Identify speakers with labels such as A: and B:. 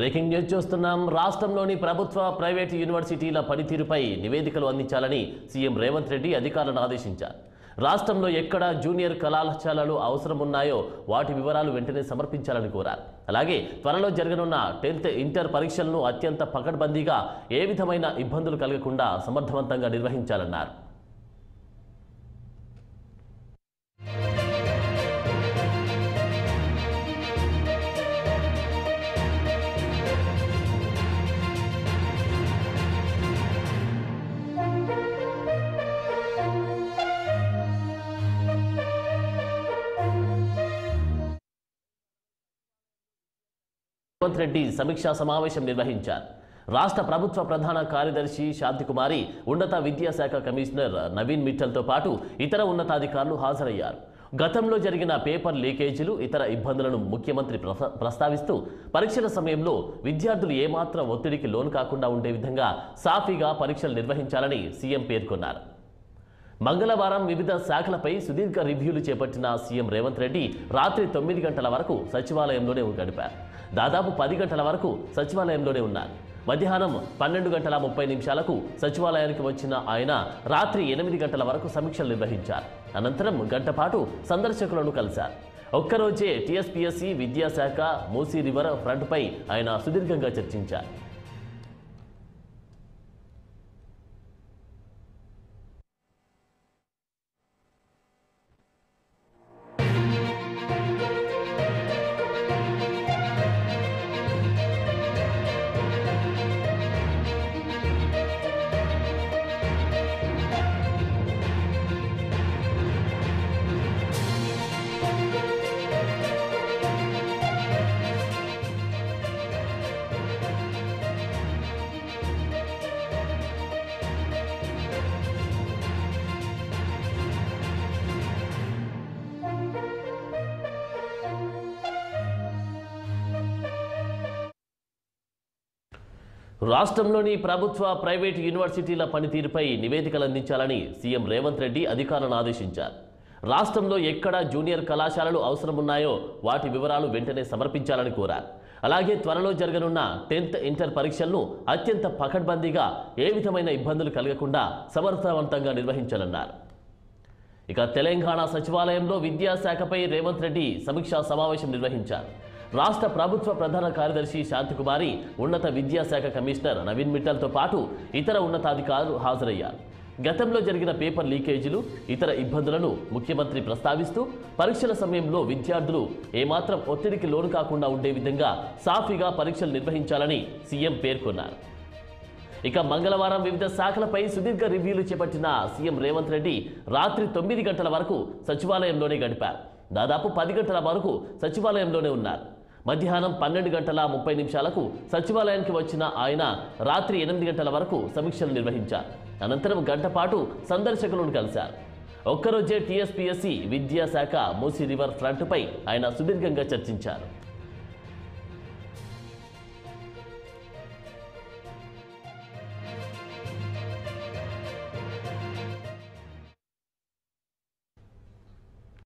A: breaking news చూస్తున్నాం రాష్ట్రంలోని ప్రభుత్వ ప్రైవేటు యూనివర్సిటీల పనితీరుపై నివేదికలు అందించాలని సీఎం రేవంత్ రెడ్డి అధికారులను ఆదేశించారు రాష్ట్రంలో ఎక్కడ జూనియర్ కళాశాలలు అవసరం ఉన్నాయో వాటి వివరాలు వెంటనే సమర్పించాలని కోరారు అలాగే త్వరలో జరగనున్న టెన్త్ ఇంటర్ పరీక్షలను అత్యంత పకడ్బందీగా ఏ విధమైన ఇబ్బందులు కలగకుండా సమర్థవంతంగా నిర్వహించాలన్నారు రేవంత్ రెడ్డి సమీక్షా సమావేశం నిర్వహించారు రాష్ట్ర ప్రభుత్వ ప్రధాన కార్యదర్శి శాంతికుమారి ఉన్నత విద్యాశాఖ కమిషనర్ నవీన్ మిట్టల్తో పాటు ఇతర ఉన్నతాధికారులు హాజరయ్యారు గతంలో జరిగిన పేపర్ లీకేజీలు ఇతర ఇబ్బందులను ముఖ్యమంత్రి ప్రస- ప్రస్తావిస్తూ పరీక్షల సమయంలో విద్యార్థులు ఏమాత్రం ఒత్తిడికి లోను కాకుండా ఉండే విధంగా సాఫీగా పరీక్షలు నిర్వహించాలని సీఎం పేర్కొన్నారు మంగళవారం వివిధ శాఖలపై సుదీర్ఘ రివ్యూలు చేపట్టిన సీఎం రేవంత్ రెడ్డి రాత్రి తొమ్మిది గంటల వరకు సచివాలయంలోనే గడిపారు దాదాపు పది గంటల వరకు సచివాలయంలోనే ఉన్నారు మధ్యాహ్నం పన్నెండు గంటల ముప్పై నిమిషాలకు సచివాలయానికి వచ్చిన ఆయన రాత్రి ఎనిమిది గంటల వరకు సమీక్షలు నిర్వహించారు అనంతరం గంట పాటు సందర్శకులను కలిశారు ఒక్కరోజే టీఎస్పీఎస్సీ విద్యాశాఖ మూసీ రివర్ ఫ్రంట్పై ఆయన సుదీర్ఘంగా చర్చించారు రాష్ట్రంలోని ప్రభుత్వ ప్రైవేటు యూనివర్సిటీల పనితీరుపై నివేదికలు అందించాలని సీఎం రేవంత్ రెడ్డి అధికారులను ఆదేశించారు రాష్ట్రంలో ఎక్కడ జూనియర్ కళాశాలలు అవసరమున్నాయో వాటి వివరాలు వెంటనే సమర్పించాలని కోరారు అలాగే త్వరలో జరగనున్న టెన్త్ ఇంటర్ పరీక్షలను అత్యంత పకడ్బందీగా ఏ విధమైన ఇబ్బందులు కలగకుండా సమర్థవంతంగా నిర్వహించాలన్నారు ఇక తెలంగాణ సచివాలయంలో విద్యాశాఖపై రేవంత్ రెడ్డి సమీక్షా సమావేశం నిర్వహించారు రాష్ట్ర ప్రభుత్వ ప్రధాన కార్యదర్శి శాంతికుమారి ఉన్నత విద్యాశాఖ కమిషనర్ నవీన్ మిట్టల్తో పాటు ఇతర ఉన్నతాధికారులు హాజరయ్యారు గతంలో జరిగిన పేపర్ లీకేజీలు ఇతర ఇబ్బందులను ముఖ్యమంత్రి ప్రస్తావిస్తూ పరీక్షల సమయంలో విద్యార్థులు ఏమాత్రం ఒత్తిడికి లోను కాకుండా ఉండే విధంగా సాఫీగా పరీక్షలు నిర్వహించాలని సీఎం పేర్కొన్నారు ఇక మంగళవారం వివిధ శాఖలపై సుదీర్ఘ రివ్యూలు చేపట్టిన సీఎం రేవంత్ రెడ్డి రాత్రి తొమ్మిది గంటల వరకు సచివాలయంలోనే గడిపారు దాదాపు పది గంటల వరకు సచివాలయంలోనే ఉన్నారు మధ్యాహ్నం పన్నెండు గంటల ముప్పై నిమిషాలకు సచివాలయానికి వచ్చిన ఆయన రాత్రి ఎనిమిది గంటల వరకు సమీక్షలు నిర్వహించారు అనంతరం గంట పాటు సందర్శకులను కలిశారు ఒక్కరోజే టీఎస్పీఎస్సీ విద్యాశాఖ మూసీ రివర్ ఫ్రంట్పై ఆయన సుదీర్ఘంగా చర్చించారు